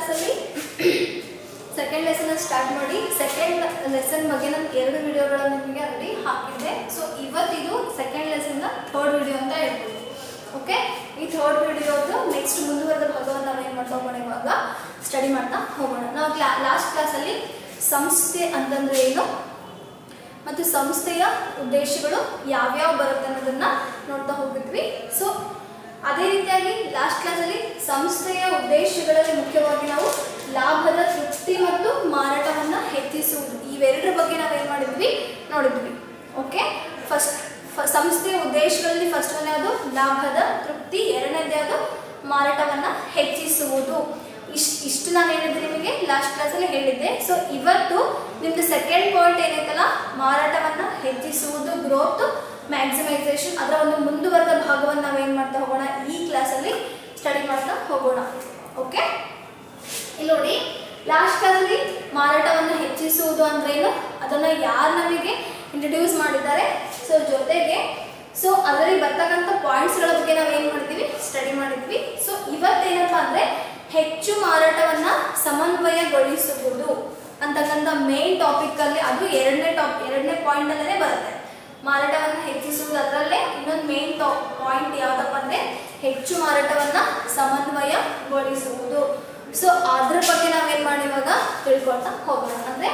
ಕ್ಲಾಸಲ್ಲಿ second lesson start ಮಾಡಿ second lesson ಬಗ್ಗೆ ನಾನು ಎರಡು ವಿಡಿಯೋಗಳನ್ನು ನಿಮಗೆ ಆಲ್ರೆಡಿ ಹಾಕಿದ್ದೆ ಸೊ ಇವತ್ತಿದು ಸೆಕೆಂಡ್ ಲೆಸನ್ನ ಥರ್ಡ್ ವಿಡಿಯೋ ಅಂತ ಹೇಳ್ಬೋದು ಓಕೆ ಈ ಥರ್ಡ್ ವಿಡಿಯೋದು ನೆಕ್ಸ್ಟ್ ಮುಂದುವರೆದ ಭಾಗವನ್ನು ನಾವು ಏನು ಮಾಡ್ತಾ ಹೋಗೋಣ ಇವಾಗ ಸ್ಟಡಿ ಮಾಡ್ತಾ ಹೋಗೋಣ ನಾವು ಕ್ಲಾ ಲಾಸ್ಟ್ ಕ್ಲಾಸಲ್ಲಿ ಸಂಸ್ಥೆ ಅಂತಂದ್ರೆ ಏನು ಮತ್ತು ಸಂಸ್ಥೆಯ ಉದ್ದೇಶಗಳು ಯಾವ್ಯಾವ ಬರುತ್ತೆ ಅನ್ನೋದನ್ನ ನೋಡ್ತಾ ಹೋಗಿದ್ವಿ ಸೊ ಅದೇ ರೀತಿಯಾಗಿ ಲಾಸ್ಟ್ ಕ್ಲಾಸಲ್ಲಿ ಸಂಸ್ಥೆಯ ಉದ್ದೇಶಗಳಲ್ಲಿ ಮುಖ್ಯವಾಗಿ ನಾವು ಲಾಭದ ತೃಪ್ತಿ ಮತ್ತು ಮಾರಾಟವನ್ನು ಹೆಚ್ಚಿಸುವುದು ಇವೆರಡರ ಬಗ್ಗೆ ನಾವೇನು ಮಾಡಿದ್ವಿ ನೋಡಿದ್ವಿ ಓಕೆ ಫಸ್ಟ್ ಸಂಸ್ಥೆಯ ಉದ್ದೇಶಗಳಲ್ಲಿ ಫಸ್ಟ್ ಒನ್ ಯಾವುದು ಲಾಭದ ತೃಪ್ತಿ ಎರಡನೇದೇ ಅದು ಮಾರಾಟವನ್ನು ಹೆಚ್ಚಿಸುವುದು ಇಷ್ಟು ಇಷ್ಟು ನಾನು ಹೇಳಿದ್ದೆ ನಿಮಗೆ ಲಾಸ್ಟ್ ಕ್ಲಾಸಲ್ಲಿ ಹೇಳಿದ್ದೆ ಸೊ ಇವತ್ತು ನಿಮ್ದು ಸೆಕೆಂಡ್ ಪಾಯಿಂಟ್ ಏನೈತಲ್ಲ ಮಾರಾಟವನ್ನು ಹೆಚ್ಚಿಸುವುದು ಗ್ರೋತ್ ಮ್ಯಾಕ್ಸಿಮೈಸೇಷನ್ ಅದರ ಒಂದು ಮುಂದುವರೆದ ಭಾಗವನ್ನು ನಾವೇನು ಮಾಡ್ತಾ ಹೋಗೋಣ ಈ ಕ್ಲಾಸಲ್ಲಿ ಸ್ಟಡಿ ಮಾಡ್ತಾ ಹೋಗೋಣ ಓಕೆ ಇಲ್ಲಿ ನೋಡಿ ಲಾಸ್ಟ್ ಕ್ಲಾಸಲ್ಲಿ ಮಾರಾಟವನ್ನು ಹೆಚ್ಚಿಸುವುದು ಅಂದ್ರೇನು ಅದನ್ನು ಯಾರು ನಮಗೆ ಇಂಟ್ರಡ್ಯೂಸ್ ಮಾಡಿದ್ದಾರೆ ಸೊ ಜೊತೆಗೆ ಸೊ ಅದರಲ್ಲಿ ಬರ್ತಕ್ಕಂಥ ಪಾಯಿಂಟ್ಸ್ಗಳ ಬಗ್ಗೆ ನಾವು ಏನು ಮಾಡಿದ್ವಿ ಸ್ಟಡಿ ಮಾಡಿದ್ವಿ ಸೊ ಇವತ್ತೇನಪ್ಪ ಅಂದರೆ ಹೆಚ್ಚು ಮಾರಾಟವನ್ನು ಸಮನ್ವಯಗೊಳಿಸುವುದು ಅಂತಕ್ಕಂಥ ಮೇನ್ ಟಾಪಿಕ್ಕಲ್ಲಿ ಅದು ಎರಡನೇ ಟಾಪ್ ಎರಡನೇ ಪಾಯಿಂಟಲ್ಲೇ ಬರುತ್ತೆ ಮಾರಾಟವನ್ನು ಹೆಚ್ಚಿಸುವುದು ಅದರಲ್ಲೇ ಇನ್ನೊಂದು ಮೇನ್ ಟಾಪ್ ಪಾಯಿಂಟ್ ಯಾವುದಪ್ಪ ಅಂದರೆ ಹೆಚ್ಚು ಮಾರಾಟವನ್ನು ಸಮನ್ವಯಗೊಳಿಸುವುದು ಸೊ ಅದ್ರ ಬಗ್ಗೆ ನಾವೇನು ಮಾಡಿ ಇವಾಗ ತಿಳ್ಕೊಳ್ತಾ ಹೋಗೋಣ ಅಂದರೆ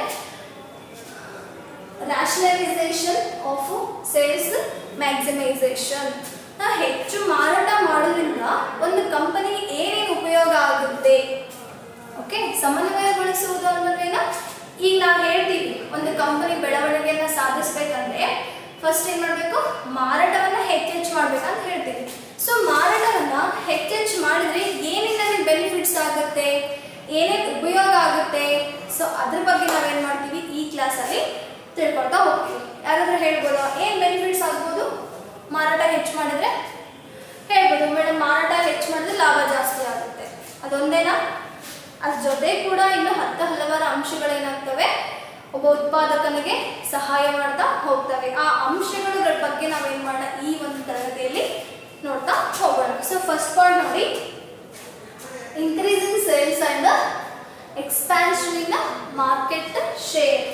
ರ್ಯಾಷನಲೈಸೇಷನ್ ಆಫ್ ಸೇಲ್ಸ್ ಮ್ಯಾಕ್ಸಿಮೈಸೇಷನ್ ಹೆಚ್ಚು ಮಾರಾಟ ಮಾಡೋದ್ರಿಂದ ಒಂದು ಕಂಪನಿ ಏನೇನು ಉಪಯೋಗ ಆಗುತ್ತೆ ಓಕೆ ಸಮನ್ವಯಗೊಳಿಸುವುದು ಅನ್ನೋದ್ರೇನ ಈಗ ನಾವು ಹೇಳ್ತೀವಿ ಒಂದು ಕಂಪನಿ ಬೆಳವಣಿಗೆಯನ್ನು ಸಾಧಿಸ್ಬೇಕಂದ್ರೆ ಫಸ್ಟ್ ಏನು ಮಾಡಬೇಕು ಮಾರಾಟವನ್ನು ಹೆಚ್ಚೆಚ್ಚು ಮಾಡ್ಬೇಕಂತ ಹೇಳ್ತೀವಿ ಸೊ ಮಾರಾಟವನ್ನು ಹೆಚ್ಚೆಚ್ಚು ಮಾಡಿದ್ರೆ ಏನೇನು ನನಗೆ ಬೆನಿಫಿಟ್ಸ್ ಆಗುತ್ತೆ ಏನೇನು ಉಪಯೋಗ ಆಗುತ್ತೆ ಸೊ ಅದ್ರ ಬಗ್ಗೆ ನಾವೇನು ಮಾಡ್ತೀವಿ ಈ ಕ್ಲಾಸಲ್ಲಿ ತಿಳ್ಕೊಳ್ತಾ ಹೋಗ್ತೀವಿ ಯಾರಾದ್ರೂ ಹೇಳ್ಬೋದಾ ಏನು ಬೆನಿಫಿಟ್ಸ್ ಆಗ್ಬೋದು ಮಾರಾಟ ಹೆಚ್ಚು ಮಾಡಿದ್ರೆ ಹೇಳ್ಬೋದು ಮೇಡಮ್ ಮಾರಾಟ ಹೆಚ್ಚು ಮಾಡಿದ್ರೆ ಲಾಭ ಜಾಸ್ತಿ ಆಗುತ್ತೆ ಅದೊಂದೇನಾ ಅದ್ರ ಜೊತೆ ಕೂಡ ಇನ್ನು ಹತ್ತು ಹಲವಾರು ಅಂಶಗಳೇನಾಗ್ತವೆ ಒಬ್ಬ ಉತ್ಪಾದಕನಿಗೆ ಸಹಾಯ ಮಾಡ್ತಾ ಹೋಗ್ತವೆ ಆ ಅಂಶಗಳ ಬಗ್ಗೆ ನಾವೇನು ಮಾಡೋಣ ಈ ಒಂದು ತರಗತಿಯಲ್ಲಿ ನೋಡ್ತಾ ಹೋಗೋಣ ಸೊ ಫಸ್ಟ್ ಪಾಯಿಂಟ್ ನೋಡಿ increase in sales and expansion in market share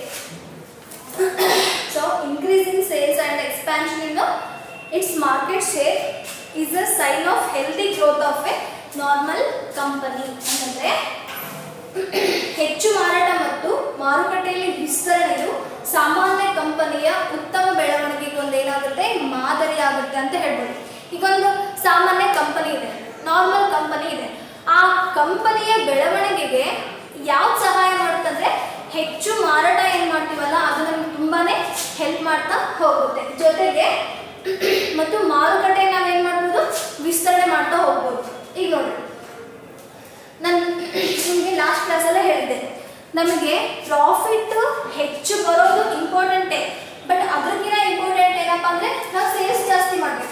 so increase in sales and expansion in its market share is a sign of healthy growth of a normal company ಅಂತಂದ್ರೆ ಹೆಚ್ಚು ಮಾರಾಟ ಮತ್ತು ಮಾರುಕಟ್ಟೆಯಲ್ಲಿ ವಿಸ್ತರಣೆಯು ಸಾಮಾನ್ಯ ಕಂಪನಿಯ ಉತ್ತಮ ಬೆಳವಣಿಗೆಗೆ ಒಂದು ಏನಾಗುತ್ತೆ ಮಾದರಿ ಆಗುತ್ತೆ ಅಂತ ಹೇಳ್ಬೋದು ಈಗ ಒಂದು ಸಾಮಾನ್ಯ ಕಂಪನಿ ಇದೆ ನಾರ್ಮಲ್ ಕಂಪನಿ ಇದೆ ಆ ಕಂಪನಿಯ ಬೆಳವಣಿಗೆಗೆ ಯಾವ್ದು ಸಹಾಯ ಮಾಡುತ್ತಂದ್ರೆ ಹೆಚ್ಚು ಮಾರಾಟ ಏನು ಮಾಡ್ತೀವಲ್ಲ ಅದು ನಮ್ಗೆ ತುಂಬಾನೇ ಹೆಲ್ಪ್ ಮಾಡ್ತಾ ಹೋಗುತ್ತೆ ಜೊತೆಗೆ ಮತ್ತು ಮಾರುಕಟ್ಟೆ ನಾವೇನು ಮಾಡ್ಬೋದು ವಿಸ್ತರಣೆ ಮಾಡ್ತಾ ಹೋಗ್ಬೋದು ಈಗ ನೋಡಿ ನಾನು ನಿಮಗೆ ಲಾಸ್ಟ್ ಕ್ಲಾಸಲ್ಲೇ ಹೇಳಿದ್ದೆ ನಮಗೆ ಪ್ರಾಫಿಟ್ ಹೆಚ್ಚು ಬರೋದು ಇಂಪಾರ್ಟೆಂಟೇ ಬಟ್ ಅದಕ್ಕಿಂತ ಇಂಪಾರ್ಟೆಂಟ್ ಏನಪ್ಪ ಅಂದರೆ ನಾವು ಸೇಲ್ಸ್ ಜಾಸ್ತಿ ಮಾಡಬೇಕು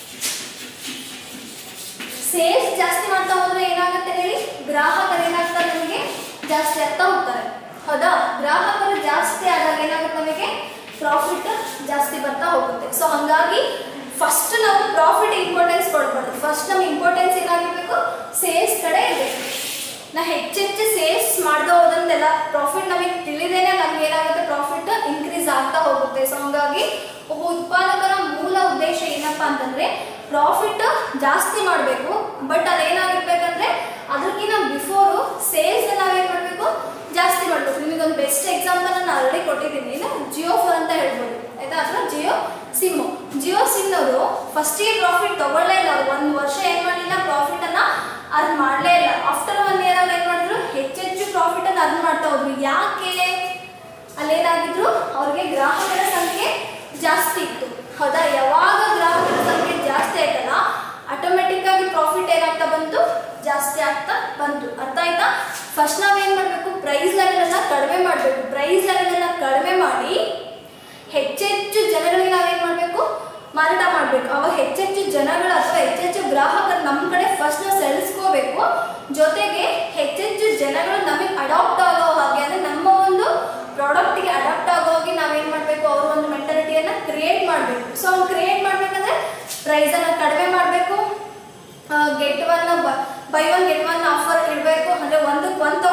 ಸೇಲ್ಸ್ ಜಾಸ್ತಿ ಮಾಡ್ತಾ ಹೋದ್ರೆ ಏನಾಗುತ್ತೆ ಹೇಳಿ ಗ್ರಾಹಕರು ಏನಾಗ್ತಾರೆ ನಮಗೆ ಜಾಸ್ತಿ ಆಗ್ತಾ ಹೋಗ್ತಾರೆ ಹೌದಾ ಗ್ರಾಹಕರು ಜಾಸ್ತಿ ಆದಾಗ ಏನಾಗುತ್ತೆ ನಮಗೆ ಪ್ರಾಫಿಟ್ ಜಾಸ್ತಿ ಬರ್ತಾ ಹೋಗುತ್ತೆ ಸೊ ಹಾಗಾಗಿ ಫಸ್ಟ್ ನಾವು ಪ್ರಾಫಿಟ್ ಇಂಪಾರ್ಟೆನ್ಸ್ ಕೊಡ್ಬಾರ್ದು ಫಸ್ಟ್ ನಮ್ಮ ಇಂಪಾರ್ಟೆನ್ಸ್ ಏನಾಗಿರ್ಬೇಕು ಸೇಲ್ಸ್ ಕಡೆ ಇರಬೇಕು ನಾ ಹೆಚ್ಚೆಚ್ಚು ಸೇಲ್ಸ್ ಮಾಡ್ತಾ ಹೋದಂತೆಲ್ಲ ಪ್ರಾಫಿಟ್ ನಮಗೆ ತಿಳಿದೇನೆ ನಮ್ಗೆ ಏನಾಗುತ್ತೆ ಪ್ರಾಫಿಟ್ ಇನ್ಕ್ರೀಸ್ ಆಗ್ತಾ ಹೋಗುತ್ತೆ ಸೊ ಹಾಗಾಗಿ ಒಬ್ಬ ಉತ್ಪಾದಕರ ಮೂಲ ಉದ್ದೇಶ ಏನಪ್ಪ ಅಂತಂದ್ರೆ ಪ್ರಾಫಿಟ್ ಜಾಸ್ತಿ ಮಾಡಬೇಕು ಬಟ್ ಅದೇನಾಗಿರ್ಬೇಕಂದ್ರೆ ಅದಕ್ಕಿಂತ ಬಿಫೋರು ಸೇಲ್ಸ್ ನಾವೇನು ಮಾಡಬೇಕು ಜಾಸ್ತಿ ಮಾಡಬೇಕು ನಿಮಗೊಂದು ಬೆಸ್ಟ್ ಎಕ್ಸಾಂಪಲ್ ನಾನು ಆಲ್ರೆಡಿ ಕೊಟ್ಟಿದ್ದೀನಿ ಏನು ಜಿಯೋ ಫೋನ್ ಅಂತ ಹೇಳ್ಬೋದು ಆಯ್ತಾ ಅಥವಾ ಜಿಯೋ ಸಿಮ್ಮು ಜಿಯೋ ಸಿಮ್ನವರು ಫಸ್ಟಿಗೆ ಪ್ರಾಫಿಟ್ ತಗೊಳ್ಳೇ ಇಲ್ಲ ಅವ್ರು ಒಂದು ವರ್ಷ ಏನು ಮಾಡಲಿಲ್ಲ ಪ್ರಾಫಿಟನ್ನು ಅರ್ನ್ ಮಾಡಲೇ ಇಲ್ಲ ಆಫ್ಟರ್ ಒನ್ ಇಯರ್ ಅವ್ರು ಏನು ಮಾಡಿದ್ರು ಹೆಚ್ಚೆಚ್ಚು ಪ್ರಾಫಿಟನ್ನು ಅರ್ನ್ ಮಾಡ್ತಾ ಹೋದ್ರು ಯಾಕೆ ಅಲ್ಲೇನಾಗಿದ್ರು ಅವ್ರಿಗೆ ಗ್ರಾಹಕರ ಸಂಖ್ಯೆ ಜಾಸ್ತಿ ಇತ್ತು ಹೌದಾ ಯಾವಾಗ ಗ್ರಾಹಕರ ಸಂಖ್ಯೆ ಜಾಸ್ತಿ ಆಯ್ತಲ್ಲ ಆಟೋಮೆಟಿಕ್ ಆಗಿ ಪ್ರಾಫಿಟ್ ಏನಾಗ್ತಾ ಬಂತು ಜಾಸ್ತಿ ಆಗ್ತಾ ಬಂತು ಅರ್ಥ ಆಯ್ತಾ ಫಸ್ಟ್ ನಾವೇನು ಮಾಡಬೇಕು ಪ್ರೈಸ್ ಲೆವೆಲನ್ನು ಕಡಿಮೆ ಮಾಡಬೇಕು ಪ್ರೈಸ್ ಲೆವೆಲನ್ನು ಕಡಿಮೆ ಮಾಡಿ ಹೆಚ್ಚೆಚ್ಚು ಜನಗಳಿಗೆ ನಾವೇನು ಮಾಡಬೇಕು ಮಾರಾಟ ಮಾಡಬೇಕು ಅವಾಗ ಹೆಚ್ಚೆಚ್ಚು ಜನಗಳು ಅಥವಾ ಹೆಚ್ಚೆಚ್ಚು ಗ್ರಾಹಕರು ನಮ್ಮ ಕಡೆ ಫಸ್ಟ್ ನಾವು ಸೆಳೆಸ್ಕೋಬೇಕು ಜೊತೆಗೆ ಹೆಚ್ಚೆಚ್ಚು ಜನಗಳು ನಮಗೆ ಅಡಾಪ್ಟ್ ಆಗೋ ಹಾಗೆ ಅಂದರೆ ನಮ್ಮ ಒಂದು ಪ್ರಾಡಕ್ಟ್ಗೆ ಅಡಾಪ್ಟ್ ಆಗೋ ಹಾಗೆ ನಾವೇನು ಮಾಡಬೇಕು ಅವ್ರ ಒಂದು ಮೆಂಟಾಲಿಟಿಯನ್ನು ಕ್ರಿಯೇಟ್ ಮಾಡಬೇಕು ಸೊ ಅವ್ರು ಕ್ರಿಯೇಟ್ ಮಾಡಬೇಕಂದ್ರೆ ಪ್ರೈಸನ್ನು ಕಡಿಮೆ ಮಾಡಬೇಕು get one buy one get one offer ಇಡಬೇಕು ಅಂದರೆ ಒಂದಕ್ಕೆ ಒಂದು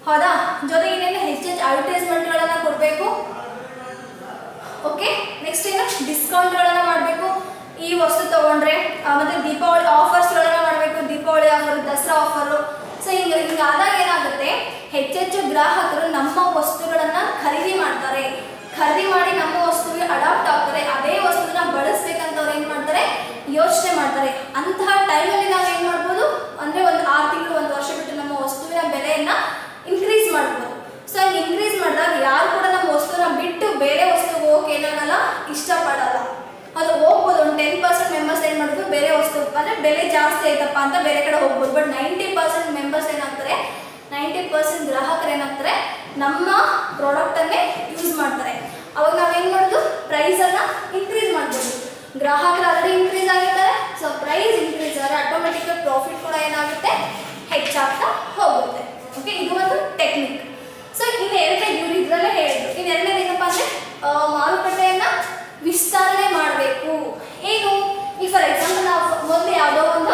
ಹೌದಾ ಜೊತೆಗೆ ಇನ್ನೇನು ಹೆಚ್ಚೆಚ್ಚು ಅಡ್ವರ್ಟೈಸ್ಮೆಂಟ್ಗಳನ್ನು ಕೊಡಬೇಕು ಓಕೆ ನೆಕ್ಸ್ಟ್ ಏನು ಡಿಸ್ಕೌಂಟ್ಗಳನ್ನು ಮಾಡಬೇಕು ಈ ವಸ್ತು ತಗೊಂಡ್ರೆ ಆ, ಮತ್ತೆ ದೀಪಾವಳಿ ಆಫರ್ಸ್ಗಳನ್ನ ಮಾಡಬೇಕು Deepavali offer Dasara offer so ಹಿಂಗೆ ಹಿಂಗಾದಾಗ ಏನಾಗುತ್ತೆ ಹೆಚ್ಚೆಚ್ಚು ಗ್ರಾಹಕರು ನಮ್ಮ ವಸ್ತುಗಳನ್ನು ಖರೀದಿ ಮಾಡ್ತಾರೆ ಖರೀದಿ ಮಾಡಿ ನಮ್ಮ ವಸ್ತುವಿಗೆ ಅಡಾಪ್ಟ್ ಆಗ್ತಾರೆ ಅದೇ ವಸ್ತುನ ಬಳಸ್ಬೇಕಂತ ಅವ್ರು ಏನು ಮಾಡ್ತಾರೆ ಯೋಚನೆ ಮಾಡ್ತಾರೆ ಅಂತಹ ಟೈಮಲ್ಲಿ ನಾವು ಏನು ಮಾಡ್ಬೋದು ಅಂದರೆ ಒಂದು ಆರು ತಿಂಗಳು ಒಂದು ವರ್ಷ ಬಿಟ್ಟು ನಮ್ಮ ವಸ್ತುವಿನ ಬೆಲೆಯನ್ನು ಇನ್ಕ್ರೀಸ್ ಮಾಡ್ಬೋದು ಸೊ ಹಂಗೆ ಇನ್ಕ್ರೀಸ್ ಮಾಡಿದಾಗ ಯಾರು ಕೂಡ ನಮ್ಮ ವಸ್ತುನ ಬಿಟ್ಟು ಬೇರೆ ವಸ್ತುಗೆ ಹೋಗಕ್ಕೆ ಏನಾಗಲ್ಲ ಇಷ್ಟಪಡಲ್ಲ ಅದು ಹೋಗ್ಬೋದು ಒಂದು ಟೆನ್ ಪರ್ಸೆಂಟ್ ಮೆಂಬರ್ಸ್ ಏನು ಮಾಡೋದು ಬೇರೆ ವಸ್ತು ಅಂದರೆ ಬೆಲೆ ಜಾಸ್ತಿ ಆಯ್ತಪ್ಪ ಅಂತ ಬೇರೆ ಕಡೆ ಹೋಗ್ಬೋದು ಬಟ್ ನೈಂಟಿ ಪರ್ಸೆಂಟ್ ಮೆಂಬರ್ಸ್ ಏನಾಗ್ತಾರೆ ನೈಂಟಿ ಪರ್ಸೆಂಟ್ ಗ್ರಾಹಕರು ಏನಾಗ್ತಾರೆ ನಮ್ಮ ಪ್ರಾಡಕ್ಟನ್ನೇ ಯೂಸ್ ಮಾಡ್ತಾರೆ ಅವಾಗ ನಾವೇನು ಮಾಡೋದು ಪ್ರೈಸನ್ನು ಇನ್ಕ್ರೀಸ್ ಮಾಡ್ಬೋದು ಗ್ರಾಹಕರು ಆಲ್ರೆಡಿ ಇನ್ಕ್ರೀಸ್ ಆಗಿರ್ತಾರೆ ಸೊ ಪ್ರೈಸ್ ಇನ್ಕ್ರೀಸ್ ಆದರೆ ಆಟೋಮೆಟಿಕ್ ಪ್ರಾಫಿಟ್ ಕೂಡ ಏನಾಗುತ್ತೆ ಹೆಚ್ಚಾಗ್ತಾ ಹೋಗುತ್ತೆ ಓಕೆ ಇದು ಒಂದು ಟೆಕ್ನಿಕ್ ಸೊ ಇನ್ನು ಎರಡನೇ ಇವ್ರು ಇದರಲ್ಲೇ ಹೇಳಿದ್ರು ಇನ್ನು ಎರಡನೇದು ಏನಪ್ಪ ಅಂದರೆ ಮಾರುಕಟ್ಟೆಯನ್ನು ವಿಸ್ತರಣೆ ಮಾಡಬೇಕು ಏನು ಈಗ ಫಾರ್ ಎಕ್ಸಾಂಪಲ್ ನಾವು ಮೊದಲು ಯಾವುದೋ ಒಂದು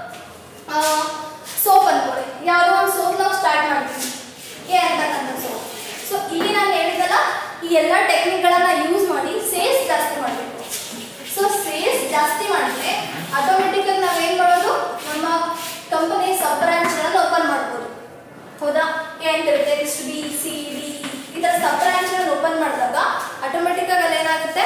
ಸೋಪ್ ಅನ್ಕೊಳ್ಳಿ ಯಾವುದೋ ಒಂದು ಸೋಪ್ ನಾವು ಸ್ಟಾರ್ಟ್ ಮಾಡ್ತೀವಿ ಏ ಅಂತಕ್ಕಂಥ ಸೋಪ್ ಸೊ ಇಲ್ಲಿ ನಾನು ಹೇಳಿದಲ್ಲ ಈ ಎಲ್ಲ ಟೆಕ್ನಿಕ್ಗಳನ್ನು ಯೂಸ್ ಮಾಡಿ ಸೇಲ್ಸ್ ಜಾಸ್ತಿ ಮಾಡಬೇಕು ಸೊ ಸೇಲ್ಸ್ ಜಾಸ್ತಿ ಮಾಡಿದ್ರೆ ಆಟೋಮೆಟಿಕಾಗಿ ನಾವೇನು ಮಾಡೋದು ನಮ್ಮ ಕಂಪನಿ ಸಬ್ ಬ್ರಾಂಚ್ಗಳನ್ನು ಓಪನ್ ಮಾಡ್ಬೋದು ಹೌದಾ ಏನಂತಿರುತ್ತೆ ಇಷ್ಟು ಬಿ ಸಿ ಡಿ ಈ ಥರ ಸಬ್ ಬ್ರಾಂಚ್ಗಳನ್ನು ಓಪನ್ ಮಾಡಿದಾಗ ಆಟೋಮೆಟಿಕ್ಕಾಗಿ ಅಲ್ಲಿ ಏನಾಗುತ್ತೆ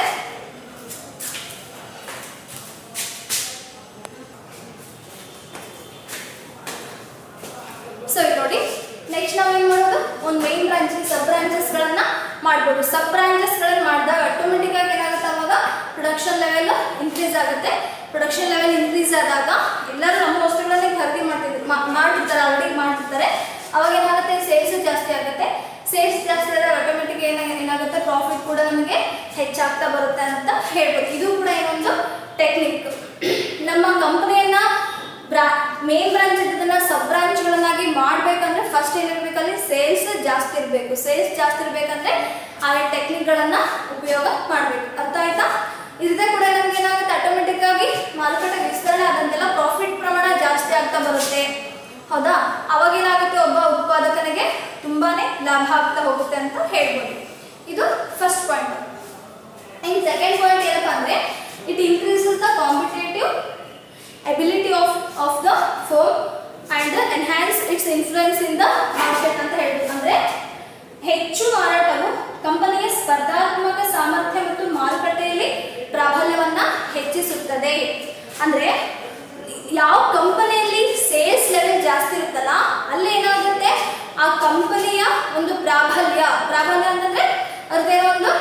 ಸೊ ಇಲ್ಲಿ ನೋಡಿ ನೆಕ್ಸ್ಟ್ ನಾವು ಏನು ಮಾಡೋದು ಒಂದು ಮೈನ್ ಬ್ರಾಂಚ್ ಸಬ್ ಬ್ರಾಂಚಸ್ಗಳನ್ನು ಮಾಡ್ಬೋದು ಸಬ್ ಬ್ರಾಂಚಸ್ಗಳನ್ನು ಮಾಡಿದಾಗ ಆಟೋಮೆಟಿಕ್ ಆಗಿ ಏನಾಗುತ್ತೆ ಅವಾಗ ಪ್ರೊಡಕ್ಷನ್ ಲೆವೆಲ್ ಇನ್ಕ್ರೀಸ್ ಆಗುತ್ತೆ ಪ್ರೊಡಕ್ಷನ್ ಲೆವೆಲ್ ಇನ್ಕ್ರೀಸ್ ಆದಾಗ ಎಲ್ಲರೂ ನಮ್ಮ ವಸ್ತುಗಳನ್ನೇ ಖರೀದಿ ಮಾಡ್ತಿದ್ರು ಮಾ- ಮಾಡ್ತಿರ್ತಾರೆ ಆಲ್ರೆಡಿ ಮಾಡ್ತಿರ್ತಾರೆ ಅವಾಗ ಏನಾಗುತ್ತೆ ಸೇಲ್ಸ್ ಜಾಸ್ತಿ ಆಗುತ್ತೆ ಸೇಲ್ಸ್ ಜಾಸ್ತಿ ಆದಾಗ ಆಟೋಮೆಟಿಕ್ ಏನ ಏನಾಗುತ್ತೆ ಪ್ರಾಫಿಟ್ ಕೂಡ ನಮಗೆ ಹೆಚ್ಚಾಗ್ತಾ ಬರುತ್ತೆ ಅಂತ ಹೇಳ್ಬೋದು ಇದು ಕೂಡ ಏನೊಂದು ಟೆಕ್ನಿಕ್ ನಮ್ಮ ಕಂಪನಿಯನ್ನ ಬ್ರಾ ಮೇನ್ ಬ್ರಾಂಚ್ ಇದ್ದದನ್ನ ಸಬ್ ಬ್ರಾಂಚ್ಗಳನ್ನಾಗಿ ಮಾಡಬೇಕಂದ್ರೆ ಫಸ್ಟ್ ಏನಿರ್ಬೇಕಲ್ಲಿ ಸೇಲ್ಸ್ ಜಾಸ್ತಿ ಇರಬೇಕು ಸೇಲ್ಸ್ ಜಾಸ್ತಿ ಇರಬೇಕಂದ್ರೆ ಆ ಟೆಕ್ನಿಕ್ಗಳನ್ನು ಉಪಯೋಗ ಮಾಡಬೇಕು ಅರ್ಥ ಆಯ್ತಾ ಇದೇ ಕೂಡ ನಮ್ಗೆ ಏನಾಗುತ್ತೆ ಆಟೋಮೆಟಿಕ್ ಆಗಿ ಮಾರುಕಟ್ಟೆ ವಿಸ್ತರಣೆ ಆದಂತೆಲ್ಲ ಪ್ರಾಫಿಟ್ ಪ್ರಮಾಣ ಜಾಸ್ತಿ ಆಗ್ತಾ ಬರುತ್ತೆ ಹೌದಾ ಅವಾಗ ಏನಾಗುತ್ತೆ ಒಬ್ಬ ಉತ್ಪಾದಕನಿಗೆ ತುಂಬಾನೇ ಲಾಭ ಆಗ್ತಾ ಹೋಗುತ್ತೆ ಅಂತ ಹೇಳ್ಬೋದು ಇದು first point in second point ಏನಪ್ಪ ಅಂದ್ರೆ it increases the competitive ability of of the firm and enhance its influence in the market ಅಂತ ಹೇಳ್ಬೋದು ಅಂದ್ರೆ ಹೆಚ್ಚು ಮಾರಾಟವು ಕಂಪನಿಯ ಸ್ಪರ್ಧಾತ್ಮಕ ಸಾಮರ್ಥ್ಯ ಮತ್ತು ಮಾರುಕಟ್ಟೆಯಲ್ಲಿ ಪ್ರಾಬಲ್ಯವನ್ನ ಹೆಚ್ಚಿಸುತ್ತದೆ ಅಂದ್ರೆ ಯಾವ ಕಂಪನಿಯಲ್ಲಿ ಸೇಲ್ಸ್ ಲೆವೆಲ್ ಜಾಸ್ತಿ ಇರುತ್ತಲ್ಲ ಅಲ್ಲಿ ಏನಾಗುತ್ತೆ ಆ ಕಂಪನಿಯ ಒಂದು ಪ್ರಾಬಲ್ಯ ಪ್ರಾಬಲ್ಯ ಅಂತಂದ್ರೆ ಅದೇನೋ ಒಂದು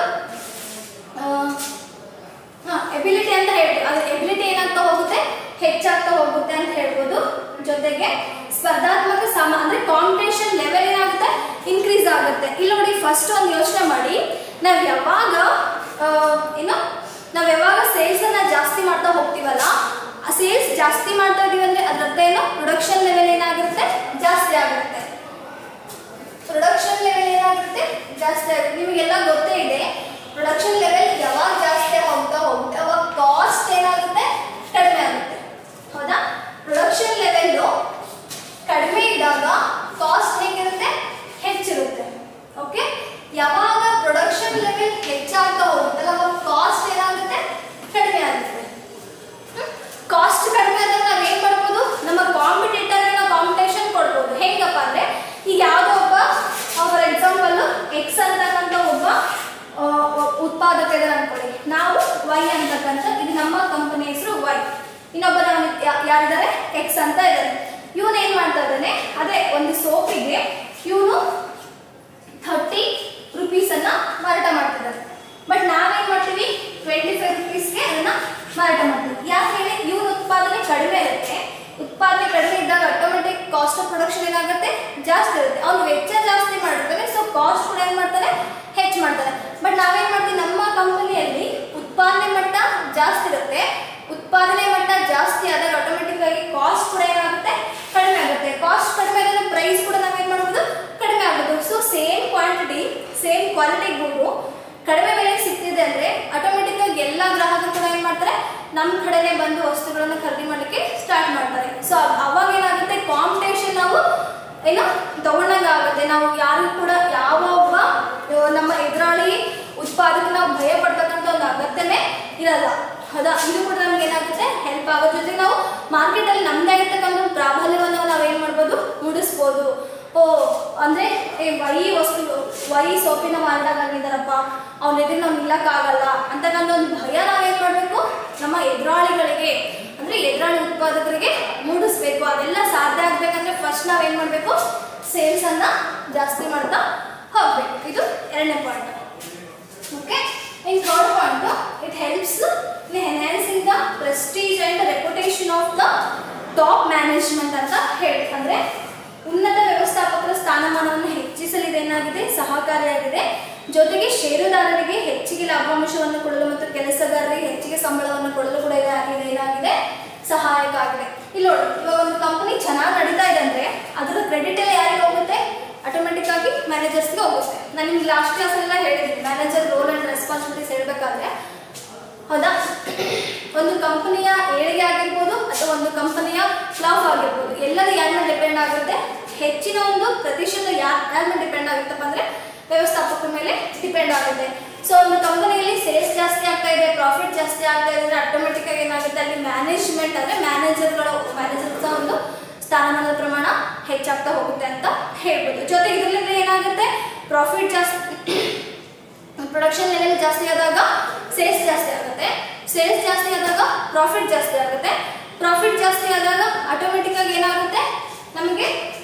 ಎಬಿಲಿಟಿ ಅಂತ ಹೇಳ್ಬೋದು ಅದು ಎಬಿಲಿಟಿ ಏನಾಗ್ತಾ ಹೋಗುತ್ತೆ ಹೆಚ್ಚಾಗ್ತಾ ಹೋಗುತ್ತೆ ಅಂತ ಹೇಳ್ಬೋದು ಜೊತೆಗೆ ಸ್ಪರ್ಧಾತ್ಮಕ ಸಮ ಅಂದ್ರೆ ಕಾಂಪಿಟೇಷನ್ ಲೆವೆಲ್ ಏನಾಗುತ್ತೆ ಇನ್ಕ್ರೀಸ್ ಆಗುತ್ತೆ ಇಲ್ಲಿ ನೋಡಿ ಫಸ್ಟ್ ಒಂದು ಯೋಚನೆ ಮಾಡಿ ನಾವು ಯಾವಾಗ ಆ, ಏನು ನಾವು ಯಾವಾಗ ಸೇಲ್ಸ್ ಅನ್ನ ಜಾಸ್ತಿ ಮಾಡ್ತಾ ಹೋಗ್ತೀವಲ್ಲ ಆ ಸೇಲ್ಸ್ ಜಾಸ್ತಿ ಮಾಡ್ತಾ ಇದೀವಿ ಅಂದ್ರೆ ಅದ್ರ ಅರ್ಥ ಏನು ಪ್ರೊಡಕ್ಷನ್ ಲೆವೆಲ್ ಏನಾಗಿರುತ್ತೆ ಜಾಸ್ತಿ ಆಗುತ್ತೆ ಪ್ರೊಡಕ್ಷನ್ ಲೆವೆಲ್ ಏನಾಗುತ್ತೆ ಜಾಸ್ತಿ ಆಗುತ್ತೆ ನಿಮಗೆಲ್ಲ ಗೊತ್ತೇ ಇದೆ ಪ್ರೊಡಕ್ಷನ್ ಲೆವೆಲ್ ಯಾವಾಗ ಜಾಸ್ತಿ ಹೋಗ್ತಾ ಹೋಗುತ್ತೆ ಅವಾಗ ಕಾಸ್ಟ್ ಏನಾಗುತ್ತೆ ಕಡಿಮೆ ಆಗುತ್ತೆ ಹೌದಾ ಪ್ರೊಡಕ್ಷನ್ ಲೆವೆಲ್ಲು ಕಡಿಮೆ ಇದ್ದಾಗ ಕಾಸ್ಟ್ ಹೇಗಿರುತ್ತೆ ಹೆಚ್ಚಿರುತ್ತೆ ಓಕೆ ಯಾವಾಗ ಪ್ರೊಡಕ್ಷನ್ ಲೆವೆಲ್ ಹೆಚ್ಚಾಗ್ತಾ ಹೋಗುತ್ತಲ್ಲ ಅವಾಗ ಕಾಸ್ಟ್ ಏನಾಗುತ್ತೆ ಕಡಿಮೆ ಆಗುತ್ತೆ ಕಾಸ್ಟ್ ಕಡಿಮೆ ಆದಾಗ ನಾವು ಏನು ಮಾಡ್ಬೋದು ನಮ್ಮ ಕಾಂಪಿಟೇಟರ್ಗೆ ನಾವು ಕಾಂಪಿಟೇಷನ್ ಕೊಡ್ಬೋದು ಹೆಂಗಪ್ಪ ಅಂದರೆ ಈಗ ಯಾವುದೋ ಒಬ್ಬ ಫಾರ್ ಎಕ್ಸಾಂಪಲ್ ಎಕ್ಸ್ ಅಂತಕ್ಕಂಥ ಒಬ್ಬ ಆ, ಉತ್ಪಾದಕ ಇದ್ದಾರೆ ಅನ್ಕೊಳ್ಳಿ ನಾವು ವೈ ಅಂತಕ್ಕಂಥ ಇದು ನಮ್ಮ ಕಂಪನಿ ಹೆಸರು ವೈ ಇನ್ನೊಬ್ಬ ನಾವು ಯಾರಿದ್ದಾರೆ ಎಕ್ಸ್ ಅಂತ ಇದ್ದಾರೆ ಇವನು ಏನು ಮಾಡ್ತಾ ಇದ್ದಾನೆ ಅದೇ ಒಂದು ಸೋಪಿಗೆ ಇವನು ಥರ್ಟಿ ರುಪೀಸನ್ನು ಮಾರಾಟ ಮಾಡ್ತಿದ್ದಾರೆ ಬಟ್ ನಾವೇನು ಮಾಡ್ತೀವಿ ಟ್ವೆಂಟಿ ಫೈವ್ ರುಪೀಸ್ಗೆ ಅದನ್ನು ಮಾರಾಟ ಮಾಡ್ತೀವಿ ಯಾಕೆ ಹೇಳಿ ಇವನ ಉತ್ಪಾದನೆ ಕಡಿಮೆ ಇರುತ್ತೆ ಉತ್ಪಾದನೆ ಕಡಿಮೆ ಇದ್ದಾಗ ಆಟೋಮೆಟಿಕ್ ಕಾಸ್ಟ್ ಆಫ್ ಪ್ರೊಡಕ್ಷನ್ ಏನಾಗುತ್ತೆ ಜಾಸ್ತಿ ಇರುತ್ತೆ ಅವ್ನು ವೆಚ್ಚ ಜಾಸ್ತಿ ಮಾಡಿರ್ತಾನೆ ಸೊ ಕಾಸ್ಟ್ ಕೂಡ ಏನು ಮಾಡ್ತಾನೆ ಹೆಚ್ಚು ಮಾಡ್ತಾನೆ ಬಟ್ ನಾವೇನು ಮಾಡ್ತೀವಿ ನಮ್ಮ ಕಂಪನಿಯಲ್ಲಿ ಉತ್ಪಾದನೆ ಮಟ್ಟ ಜಾಸ್ತಿ ಇರುತ್ತೆ ಉತ್ಪಾದನೆ ಮಟ್ಟ ಜಾಸ್ತಿ ಆದಾಗ ಆಟೋಮೆಟಿಕ್ ಆಗಿ ಕಾಸ್ಟ್ ಕೂಡ ಏನಾಗುತ್ತೆ ಕಡಿಮೆ ಆಗುತ್ತೆ ಕಾಸ್ಟ್ ಕಡಿಮೆ ಆದಾಗ ಪ್ರೈಸ್ ಕೂಡ ನಾವೇನು ಮಾಡ್ಬೋದು ಕಡಿಮೆ ಆಗುತ್ತೆ so same quantity same quality good ಕಡಿಮೆ ಬೆಲೆಗೆ ಸಿಗ್ತಿದೆ ಅಂದರೆ ಆಟೋಮೆಟಿಕ್ ಆಗಿ ಎಲ್ಲ ಗ್ರಾಹಕರು ಕೂಡ ಏನು ಮಾಡ್ತಾರೆ ನಮ್ಮ ಕಡೆನೇ ಬಂದು ವಸ್ತುಗಳನ್ನು ಖರೀದಿ ಮಾಡಲಿಕ್ಕೆ ಸ್ಟಾರ್ಟ್ ಮಾಡ್ತಾರೆ ಸೊ ಅವಾಗ ಏನಾಗುತ್ತೆ ಕಾಂಪಿಟೇಷನ್ ನಾವು ಏನು ತಗೊಂಡಂಗೆ ಆಗುತ್ತೆ ನಾವು ಯಾರು ಕೂಡ ಯಾವ ಒಬ್ಬ ಆ, ನಮ್ಮ ಎದುರಾಳಿ ಉತ್ಪಾದಕ ನಾವು ಭಯ ಪಡ್ತಕ್ಕಂಥ ಒಂದು ಅಗತ್ಯನೇ ಇರಲ್ಲ ಹೌದಾ ಇದು ಕೂಡ ನಮ್ಗೆ ಏನಾಗುತ್ತೆ ಹೆಲ್ಪ್ ಆಗುತ್ತೆ ಜೊತೆಗೆ ನಾವು ಮಾರ್ಕೆಟಲ್ಲಿ ನಮ್ಮದೇ ಆಗಿರ್ತಕ್ಕಂಥ ಒಂದು ಪ್ರಾಬಲ್ಯವನ್ನು ನಾವೇನು ಮಾಡ್ಬೋದು ಮೂಡಿಸ್ಬೋದು ಓ ಅಂದರೆ ಏ ವೈ ವಸ್ತು ವೈ ಸೋಪಿನ ಮಾರಾಟಗಾರನಿದ್ದಾರಪ್ಪ ಅವ್ನ ಎದುರು ನಾವು ನಿಲ್ಲಕ್ಕಾಗಲ್ಲ ಅಂತಕ್ಕಂಥ ಒಂದು ಭಯ ನಾವೇನು ಮಾಡಬೇಕು ನಮ್ಮ ಎದುರಾಳಿಗಳಿಗೆ ಅಂದರೆ ಎದುರಾಳಿ ಉತ್ಪಾದಕರಿಗೆ ಮೂಡಿಸ್ಬೇಕು ಅದೆಲ್ಲ ಸಾಧ್ಯ ಆಗಬೇಕಂದ್ರೆ ಫಸ್ಟ್ ನಾವೇನು ಮಾಡಬೇಕು ಸೇಲ್ಸನ್ನು ಜಾಸ್ತಿ ಮಾಡ್ತಾ ಹೋಗಬೇಕು ಇದು ಎರಡನೇ point okay in third point it helps in enhancing the prestige and reputation of the top management ಅಂತ ಹೇಳಿ ಅಂದರೆ ಉನ್ನತ ವ್ಯವಸ್ಥಾಪಕರ ಸ್ಥಾನಮಾನವನ್ನು ಹೆಚ್ಚಿಸಲಿದೆ ಏನಾಗಿದೆ ಸಹಕಾರಿಯಾಗಿದೆ ಜೊತೆಗೆ ಷೇರುದಾರರಿಗೆ ಹೆಚ್ಚಿಗೆ ಲಾಭಾಂಶವನ್ನು ಕೊಡಲು ಮತ್ತು ಕೆಲಸಗಾರರಿಗೆ ಹೆಚ್ಚಿಗೆ ಸಂಬಳವನ್ನು ಕೊಡಲು ಕೂಡ ಇದಾಗಿದೆ ಏನಾಗಿದೆ ಸಹಾಯಕ ಆಗಿದೆ ಇಲ್ಲಿ ನೋಡಿ ಇವಾಗ ಒಂದು ಕಂಪನಿ ಚೆನ್ನಾಗಿ ನಡೀತಾ ಇದೆ ಅಂದರೆ ಅದರ ಕ್ರೆಡಿಟ್ ಎಲ್ಲ ಯಾರಿಗೆ ಹೋಗುತ್ತೆ ಆಟೋಮೆಟಿಕ್ ಆಗಿ ಮ್ಯಾನೇಜರ್ಸ್ಗೆ ಹೋಗುತ್ತೆ ನಾನು ನಿಮ್ಗೆ ಲಾಸ್ಟ್ ಕ್ಲಾಸಲ್ಲೆಲ್ಲ ಹೇಳಿದ್ದೀನಿ ಮ್ಯಾನೇಜರ್ ರೋಲ್ ಆ್ಯಂಡ್ ರೆಸ್ಪಾನ್ಸಿಬಿಲಿಟೀಸ್ ಹೇಳಬೇಕಾದ್ರೆ ಹೌದಾ ಒಂದು ಕಂಪನಿಯ ಏಳಿಗೆ ಆಗಿರ್ಬೋದು ಅಥವಾ ಒಂದು ಕಂಪನಿಯ ಫ್ಲಾಪ್ ಆಗಿರ್ಬೋದು ಎಲ್ಲರೂ ಯಾರ ಮೇಲೆ ಡಿಪೆಂಡ್ ಆಗುತ್ತೆ ಹೆಚ್ಚಿನ ಒಂದು ಪ್ರತಿಶತ ಯಾರು ಯಾರ ಮೇಲೆ ಡಿಪೆಂಡ್ ಆಗುತ್ತಪ್ಪ ಅಂದರೆ ವ್ಯವಸ್ಥಾಪಕರ ಮೇಲೆ ಡಿಪೆಂಡ್ ಆಗುತ್ತೆ ಸೊ ಒಂದು ಕಂಪನಿಯಲ್ಲಿ ಸೇಲ್ಸ್ ಜಾಸ್ತಿ ಆಗ್ತಾ ಇದೆ ಪ್ರಾಫಿಟ್ ಜಾಸ್ತಿ ಆಗ್ತಾ ಇದೆ ಅಂದರೆ ಆಟೋಮೆಟಿಕ್ ಆಗಿ ಏನಾಗುತ್ತೆ ಅಲ್ಲಿ ಮ್ಯಾನೇಜ್ಮೆಂಟ್ ಅಂದರೆ ಮ್ಯಾನೇಜರ್ಗಳ ಮ್ಯಾನೇಜರ್ಸ್ ಒಂದು ಸ್ಥಾನಮಾನದ ಪ್ರಮಾಣ ಹೆಚ್ಚಾಗ್ತಾ ಹೋಗುತ್ತೆ ಅಂತ ಹೇಳ್ಬೋದು ಜೊತೆಗೆ ಇದರಲ್ಲಿ ಏನಾಗುತ್ತೆ ಪ್ರಾಫಿಟ್ ಜಾಸ್ತಿ ಪ್ರೊಡಕ್ಷನ್ ಲೆವೆಲ್ ಜಾಸ್ತಿ ಆದಾಗ ಸೇಲ್ಸ್ ಜಾಸ್ತಿ ಆಗುತ್ತೆ ಸೇಲ್ಸ್ ಜಾಸ್ತಿ ಆದಾಗ ಪ್ರಾಫಿಟ್ ಜಾಸ್ತಿ ಆಗುತ್ತೆ ಪ್ರಾಫಿಟ್ ಜಾಸ್ತಿ ಆದಾಗ ಆಟೋಮೆಟಿಕ್ ಆಗಿ ಏನಾಗುತ್ತೆ ನಮಗೆ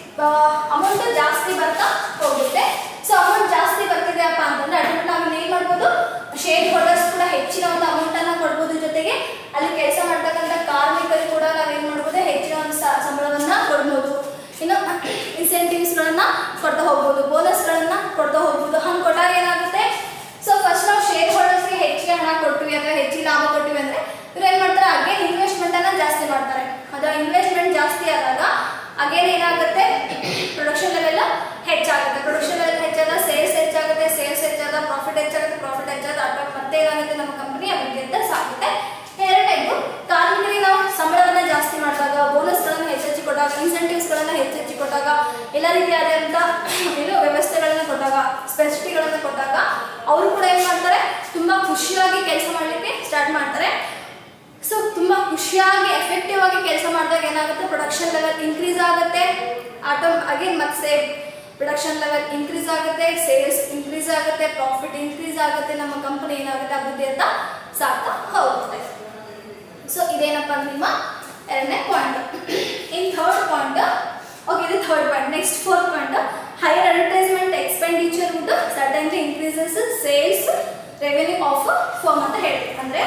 ಅಮೌಂಟ್ ಜಾಸ್ತಿ ಬರ್ತಾ ಹೋಗುತ್ತೆ ಸೊ ಅಮೌಂಟ್ ಜಾಸ್ತಿ ಬರ್ತಿದೆಯಪ್ಪ ಅಂತಂದ್ರೆ ಆಟೋಮೆಟಿಕ್ ನಾವು ಏನು ಮಾಡ್ಬೋದು ಶೇರ್ ಹೋಲ್ಡರ್ಸ್ ಕೂಡ ಹೆಚ್ಚಿನ ಒಂದು ಅಮೌಂಟನ್ನು ಕೊಡ್ಬೋದು ಜೊತೆಗೆ ಅಲ್ಲಿ ಕೆಲಸ ಮಾಡ್ತಕ್ಕಂಥ ಕಾರ್ಮಿಕರು ಕೂಡ ನಾವೇನು ಮಾಡ್ಬೋದು ಹೆಚ್ಚಿನ ಒಂದು ಸ- ಸಂಬಳವನ್ನ ಕೊಡ್ಬೋದು ಇನ್ನು ಇನ್ಸೆಂಟಿವ್ಸ್ಗಳನ್ನ ಕೊಡ್ತಾ ಹೋಗ್ಬೋದು ಬೋನಸ್ಗಳನ್ನ ಕೊಡ್ತಾ ಹೋಗ್ಬೋದು ಹಂಗೆ ಕೊಟ್ಟಾಗ ಏನಾಗುತ್ತೆ ಸೊ ಫಸ್ಟ್ ನಾವು ಶೇರ್ ಹೋಲ್ಡರ್ಸ್ಗೆ ಹೆಚ್ಚಿಗೆ ಹಣ ಕೊಡ್ತೀವಿ ಅಥವಾ ಹೆಚ್ಚಿಗೆ ಲಾಭ ಕೊಡ್ತೀವಿ ಅಂದರೆ ಇವ್ರು ಏನು ಮಾಡ್ತಾರೆ ಅಗೇನ್ ಇನ್ವೆಸ್ಟ್ಮೆಂಟನ್ನು ಜಾಸ್ತಿ ಮಾಡ್ತಾರೆ ಅದು ಇನ್ವೆಸ್ಟ್ಮೆಂಟ್ ಜಾಸ್ತಿ ಆದಾಗ ಅಗೇನ್ ಏನಾಗುತ್ತೆ ಪ್ರೊಡಕ್ಷನ್ ಲೆವೆಲ್ ಹೆಚ್ಚಾಗುತ್ತೆ ಪ್ರೊಡಕ್ಷನ್ ಲೆವೆಲ್ ಹೆಚ್ಚಾದ ಸೇಲ್ಸ್ ಹೆಚ್ಚಾಗುತ್ತೆ ಸೇಲ್ಸ್ ಹೆಚ್ಚಾದ ಪ್ರಾಫಿಟ್ ಹೆಚ್ಚಾಗುತ್ತೆ ಪ್ರಾಫಿಟ್ ಹೆಚ್ಚಾದ ಅಥವಾ ಮತ್ತೆ ಏನಾಗುತ್ತೆ ನಮ್ಮ ಕಂಪನಿ ಅಭಿವೃದ್ಧಿ ಅಂತ ಸಾಗುತ್ತೆ ಎರಡನೇದು ಕಾರ್ಮಿಕರಿಗೆ ನಾವು ಸಂಬಳವನ್ನು ಜಾಸ್ತಿ ಮಾಡಿದಾಗ ಬೋನಸ್ಗಳನ್ನು ಹೆಚ್ಚೆಚ್ಚು ಕೊಟ್ಟಾಗ ಇನ್ಸೆಂಟಿವ್ಸ್ಗಳನ್ನು ಹೆಚ್ಚೆಚ್ಚು ಕೊಟ್ಟಾಗ ಎಲ್ಲ ರೀತಿಯಾದಂಥ ಏನು ವ್ಯವಸ್ಥೆಗಳನ್ನು ಕೊಟ್ಟಾಗ ಸ್ಪೆಸಿಫಿಟಿಗಳನ್ನು ಕೊಟ್ಟಾಗ ಅವರು ಕೂಡ ಏನು ಮಾಡ್ತಾರೆ ತುಂಬ ಖುಷಿಯಾಗಿ ಕೆಲಸ ಮಾಡಲಿಕ್ಕೆ ಸ್ಟಾರ್ಟ್ ಮಾಡ್ತಾರೆ ಸೊ ತುಂಬ ಖುಷಿಯಾಗಿ ಎಫೆಕ್ಟಿವ್ ಆಗಿ ಕೆಲಸ ಮಾಡಿದಾಗ ಏನಾಗುತ್ತೆ ಪ್ರೊಡಕ್ಷನ್ ಲೆವೆಲ್ ಇನ್ಕ್ರೀಸ್ ಆಗುತ್ತೆ ಆಟೋ ಅಗೇನ್ ಮತ್ತೆ ಸೇಮ್ ಪ್ರೊಡಕ್ಷನ್ ಲೆವೆಲ್ ಇನ್ಕ್ರೀಸ್ ಆಗುತ್ತೆ ಸೇಲ್ಸ್ ಇನ್ಕ್ರೀಸ್ ಆಗುತ್ತೆ ಪ್ರಾಫಿಟ್ ಇನ್ಕ್ರೀಸ್ ಆಗುತ್ತೆ ನಮ್ಮ ಕಂಪನಿ ಏನಾಗುತ್ತೆ ಅಭಿವೃದ್ಧಿ ಅಂತ ಸಾಕ್ತಾ ಹೋಗುತ್ತೆ ಸೊ ಇದೇನಪ್ಪ ಅಂದ್ರೆ ನಿಮ್ಮ ಎರಡನೇ point in third point okay ಇದು third point next fourth point higher advertisement expenditure would suddenly increases sales revenue of firm ಅಂತ ಹೇಳಿ ಅಂದರೆ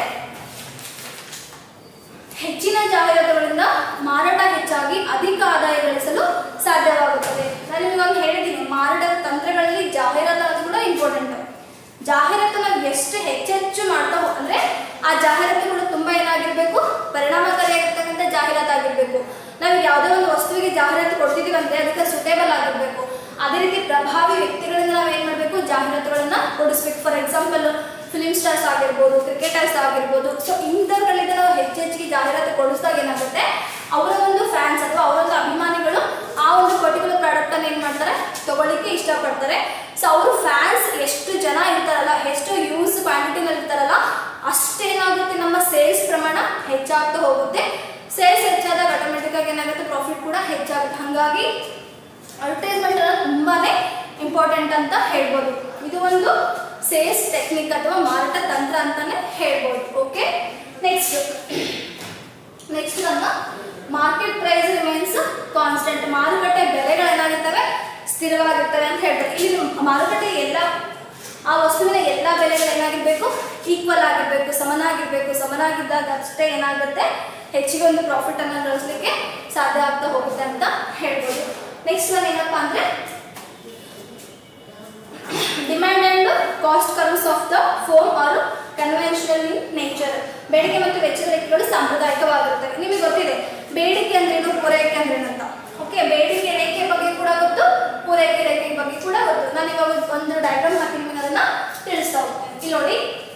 ಹೆಚ್ಚಿನ ಜಾಹೀರಾತುಗಳಿಂದ ಮಾರಾಟ ಹೆಚ್ಚಾಗಿ ಅಧಿಕ ಆದಾಯ ಗಳಿಸಲು ಸಾಧ್ಯವಾಗುತ್ತದೆ ನಾನು ನಿಮಗೆ ಒಂದು ಹೇಳಿದ್ದೀನಿ ಮಾರಾಟದ ತಂತ್ರಗಳಲ್ಲಿ ಜಾಹೀರಾತು ಅನ್ನೋದು ಕೂಡ ಇಂಪಾರ್ಟೆಂಟ್ ಜಾಹೀರಾತನ್ನ ಎಷ್ಟು ಹೆಚ್ಚೆಚ್ಚು ಮಾಡ್ತಾ ಹೋ- ಅಂದ್ರೆ ಆ ಜಾಹೀರಾತುಗಳು ತುಂಬಾ ಏನಾಗಿರ್ಬೇಕು ಪರಿಣಾಮಕಾರಿಯಾಗಿರ್ತಕ್ಕಂಥ ಜಾಹೀರಾತು ಆಗಿರ್ಬೇಕು ನಾವು ಯಾವುದೇ ಒಂದು ವಸ್ತುವಿಗೆ ಜಾಹೀರಾತು ಕೊಡ್ತಿದೀವಿ ಅಂದ್ರೆ ಅದಕ್ಕೆ ಸುಟೇಬಲ್ ಆಗಿರ್ಬೇಕು ಅದೇ ರೀತಿ ಪ್ರಭಾವಿ ವ್ಯಕ್ತಿಗಳಿಂದ ನಾವು ಏನ್ ಮಾಡಬೇಕು ಜಾಹೀರಾತುಗಳನ್ನ ಕೊಡಿಸ್ಬೇಕು ಫಾರ್ ಎಕ್ಸಾಂಪಲ್ ಫಿಲಿಂ ಸ್ಟಾರ್ಸ್ ಆಗಿರ್ಬೋದು ಕ್ರಿಕೆಟರ್ಸ್ ಆಗಿರ್ಬೋದು ಸೊ ಇಂಥವ್ರುಗಳಿಂದ ನಾವು ಹೆಚ್ಚು ಹೆಚ್ಚಿಗೆ ಜಾಹೀರಾತು ಕೊಡಿಸಿದಾಗ ಏನಾಗುತ್ತೆ ಅವರ ಒಂದು ಫ್ಯಾನ್ಸ್ ಅಥವಾ ಅವರ ಒಂದು ಅಭಿಮಾನಿಗಳು ಆ ಒಂದು ಪರ್ಟಿಕ್ಯುಲರ್ ಪ್ರಾಡಕ್ಟ್ ಅನ್ನು ಏನು ಮಾಡ್ತಾರೆ ತಗೊಳ್ಳಿಕ್ಕೆ ಇಷ್ಟಪಡ್ತಾರೆ ಸೊ ಅವರು ಫ್ಯಾನ್ಸ್ ಎಷ್ಟು ಜನ ಇರ್ತಾರಲ್ಲ ಎಷ್ಟು ಯೂಸ್ ಕ್ವಾಂಟಿಟಿನಲ್ಲಿ ಇರ್ತಾರಲ್ಲ ಅಷ್ಟೇನಾಗುತ್ತೆ ನಮ್ಮ ಸೇಲ್ಸ್ ಪ್ರಮಾಣ ಹೆಚ್ಚಾಗ್ತಾ ಹೋಗುತ್ತೆ ಸೇಲ್ಸ್ ಹೆಚ್ಚಾದಾಗ ಆಟೋಮೆಟಿಕ್ ಆಗಿ ಏನಾಗುತ್ತೆ ಪ್ರಾಫಿಟ್ ಕೂಡ ಹೆಚ್ಚಾಗುತ್ತೆ ಹಾಗಾಗಿ ಅಡ್ವರ್ಟೈಸ್ಮೆಂಟ್ ತುಂಬಾನೇ ಇಂಪಾರ್ಟೆಂಟ್ ಅಂತ ಹೇಳ್ಬೋದು ಇದು ಒಂದು ಸೇಲ್ಸ್ ಟೆಕ್ನಿಕ್ ಅಥವಾ ಮಾರಾಟ ತಂತ್ರ ಅಂತಾನೆ ಹೇಳ್ಬೋದು ಓಕೆ ನೆಕ್ಸ್ಟ್ ನೆಕ್ಸ್ಟ್ ನಮ್ಮ ಮಾರ್ಕೆಟ್ ಪ್ರೈಸ್ ರಿಮೈನ್ಸ್ ಕಾನ್ಸ್ಟೆಂಟ್ ಮಾರುಕಟ್ಟೆ ಬೆಲೆಗಳೇನಾಗಿರ್ತವೆ ಸ್ಥಿರವಾಗಿರ್ತವೆ ಅಂತ ಹೇಳ್ತಾರೆ ಇಲ್ಲಿ ಮಾರುಕಟ್ಟೆ ಎಲ್ಲ ಆ ವಸ್ತುವಿನ ಎಲ್ಲ ಬೆಲೆಗಳು ಏನಾಗಿರ್ಬೇಕು ಈಕ್ವಲ್ ಆಗಿರ್ಬೇಕು ಸಮನಾಗಿರ್ಬೇಕು ಸಮನಾಗಿದ್ದಾಗ ಅಷ್ಟೇ ಏನಾಗುತ್ತೆ ಹೆಚ್ಚಿಗೆ ಒಂದು ಪ್ರಾಫಿಟ್ ಅನ್ನ ಗಳಿಸ್ಲಿಕ್ಕೆ ಸಾಧ್ಯ ಆಗ್ತಾ ಹೋಗುತ್ತೆ ಅಂತ ಹೇಳ್ಬೋದು ನೆಕ್ಸ್ಟ್ ಒನ್ ಏನಪ್ಪಾ ಅಂದ್ರೆ demand and cost curves of the firm are conventional in nature ಬೇಡಿಕೆ ಮತ್ತು ವೆಚ್ಚದ ರೇಖೆಗಳು ಸಾಂಪ್ರದಾಯಿಕವಾಗಿರುತ್ತವೆ ನಿಮಗೆ ಗೊತ್ತಿದೆ ಬೇಡಿಕೆ ಅಂದ್ರೇನು ಪೂರೈಕೆ ಅಂದ್ರೇನು ಅಂತ ಓಕೆ ಬೇಡಿಕೆ ರೇಖೆ ಬಗ್ಗೆ ಕೂಡ ಗೊತ್ತು ಪೂರೈಕೆ ರೇಖೆ ಬಗ್ಗೆ ಕೂಡ ಗೊತ್ತು ನಾನು ಇವಾಗ ಒಂದು ಡಯಾಗ್ರಾಮ್ ಹಾಕಿ ನಿಮಗೆ ಅದನ್ನ ತಿಳಿಸ್ತಾ ಹೋಗ್ತೇನೆ ಇಲ್ಲಿ ನೋಡಿ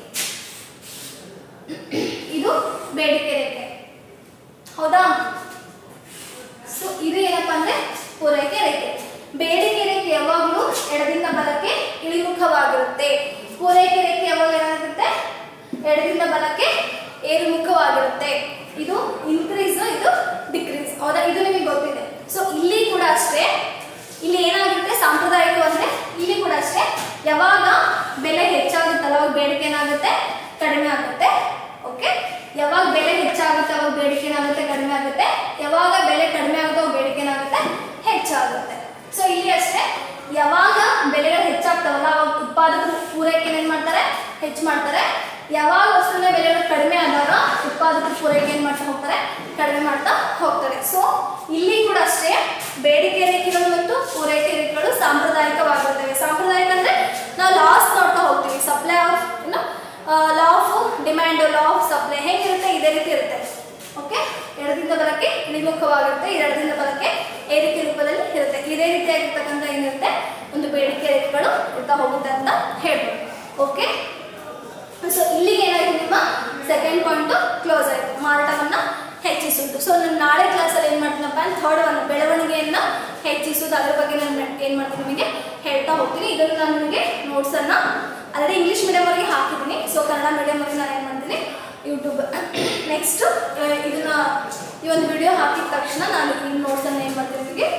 ಇದು ಬೇಡಿಕೆ ರೇಖೆ ಹೌದಾ ಸೊ ಇದು ಏನಪ್ಪಾ ಅಂದ್ರೆ ಪೂರೈಕೆ ರೇಖೆ ಬೇಡಿಕೆ ರೇಖೆ ಯಾವಾಗಲೂ ಎಡದಿಂದ ಬಲಕ್ಕೆ ಇಳಿಮುಖವಾಗಿರುತ್ತೆ ಪೂರೈಕೆ ರೇಖೆ ಯಾವಾಗ ಏನಾಗುತ್ತೆ ಎಡದಿಂದ ಬಲಕ್ಕೆ ಏರುಮುಖವಾಗಿರುತ್ತೆ ಇದು ಇನ್ಕ್ರೀಸ್ ಇದು ಡಿಕ್ರೀಸ್ ಹೌದಾ ಇದು ನಿಮಗೆ ಗೊತ್ತಿದೆ ಸೊ ಇಲ್ಲಿ ಕೂಡ ಅಷ್ಟೇ ಇಲ್ಲಿ ಏನಾಗುತ್ತೆ ಸಾಂಪ್ರದಾಯಿಕ ಅಂದ್ರೆ ಇಲ್ಲಿ ಕೂಡ ಅಷ್ಟೇ ಯಾವಾಗ ಬೆಲೆ ಹೆಚ್ಚಾಗುತ್ತಲ್ಲ ಅವಾಗ ಬೇಡಿಕೆ ಏನಾಗುತ್ತೆ ಕಡಿಮೆ ಆಗುತ್ತೆ ಓಕೆ ಯಾವಾಗ ಬೆಲೆ ಹೆಚ್ಚಾಗುತ್ತೆ ಅವಾಗ ಬೇಡಿಕೆ ಏನಾಗುತ್ತೆ ಕಡಿಮೆ ಆಗುತ್ತೆ ಯಾವಾಗ ಬೆಲೆ ಕಡಿಮೆ ಆಗುತ್ತೆ ಅವಾಗ ಬೇಡಿಕೆ ಏನಾಗುತ್ತೆ ಹೆಚ್ಚಾಗುತ್ತೆ ಸೊ ಇಲ್ಲಿ ಅಷ್ಟೇ ಯಾವಾಗ ಬೆಲೆಗಳು ಹೆಚ್ಚಾಗ್ತಾವಲ್ಲ ಅವಾಗ ಉತ್ಪಾದಕರು ಪೂರೈಕೆ ಏನ್ ಮಾಡ್ತಾರೆ ಹೆಚ್ಚು ಮಾಡ್ತಾರೆ ಯಾವಾಗ ವಸ್ತುವಿನ ಬೆಲೆಗಳು ಕಡಿಮೆ ಆದಾಗ ಉತ್ಪಾದಕರು ಪೂರೈಕೆ ಏನ್ ಮಾಡ್ತಾ ಹೋಗ್ತಾರೆ ಕಡಿಮೆ ಮಾಡ್ತಾ ಹೋಗ್ತಾರೆ ಸೊ ಇಲ್ಲಿ ಕೂಡ ಅಷ್ಟೇ ಬೇಡಿಕೆ ರೇಖೆಗಳು ಮತ್ತು ಪೂರೈಕೆ ರೇಖೆಗಳು ಸಾಂಪ್ರದಾಯಿಕವಾಗಿರ್ತವೆ ಸಾಂಪ್ರದಾಯಿಕ ಅಂದ್ರೆ ನಾವು ಲಾಸ್ ನೋಡ್ತಾ ಹೋಗ್ತೀವಿ ಸಪ್ಲೈ ಆಫ್ ಏನು law of demand law of supply ಹೇಗಿರುತ್ತೆ ಇದೇ ರೀತಿ ಇರುತ್ತೆ ಓಕೆ ಎಡದಿಂದ ಬಲಕ್ಕೆ ಇಳಿಮುಖವಾಗಿರುತ್ತೆ ಎರಡದಿಂದ ಬಲಕ್ಕೆ ಏರಿಕೆ ರೂಪದಲ್ಲಿ ಇರುತ್ತೆ ಇದೇ ರೀತಿಯಾಗಿರ್ತಕ್ಕಂಥ ಏನಿರುತ್ತೆ ಒಂದು ಬೇಡಿಕೆ ರೇಖೆಗಳು ಇರ್ತಾ ಹೋಗುತ್ತೆ ಅಂತ ಹೇಳ್ಬೋದು ಓಕೆ ಸೊ ಇಲ್ಲಿಗೆ ಏನಾಯ್ತು ನಿಮ್ಮ ಸೆಕೆಂಡ್ ಪಾಯಿಂಟ್ ಕ್ಲೋಸ್ ಆಯಿತು ಮಾರಾಟವನ್ನ ಹೆಚ್ಚಿಸುವುದು ಸೊ ನಾನು ನಾಳೆ ಕ್ಲಾಸಲ್ಲಿ ಏನು ಮಾಡ್ತೀನಪ್ಪ ಅಂತ ಥರ್ಡ್ ಒನ್ ಬೆಳವಣಿಗೆಯನ್ನ ಹೆಚ್ಚಿಸುವುದು ಅದ್ರ ಬಗ್ಗೆ ನಾನು ಏನು ಮಾಡ್ತೀನಿ ನಿಮಗೆ ಹೇಳ್ತಾ ಹೋಗ್ತೀನಿ ಇದನ್ನು ನಾನು ನಿಮಗೆ ನೋಟ್ಸನ್ನು ಆಲ್ರೆಡಿ ಇಂಗ್ಲೀಷ್ ಮೀಡಿಯಮ್ ಅವರಿಗೆ ಹಾಕಿದ್ದೀನಿ ಸೊ ಕನ್ನಡ ಮೀಡಿಯಮ್ ಅವರಿಗೆ ನಾನು ಏನು ಮಾಡ್ತೀನಿ ಯೂಟ್ಯೂಬ್ ನೆಕ್ಸ್ಟ್ ಇದನ್ನ ಈ ಒಂದು ವಿಡಿಯೋ ಹಾಕಿದ ತಕ್ಷಣ ನಾನು ಈ ನೋಟ್ಸನ್ನು ಏನು ಮಾಡ್ತೀನಿ ನಿಮಗೆ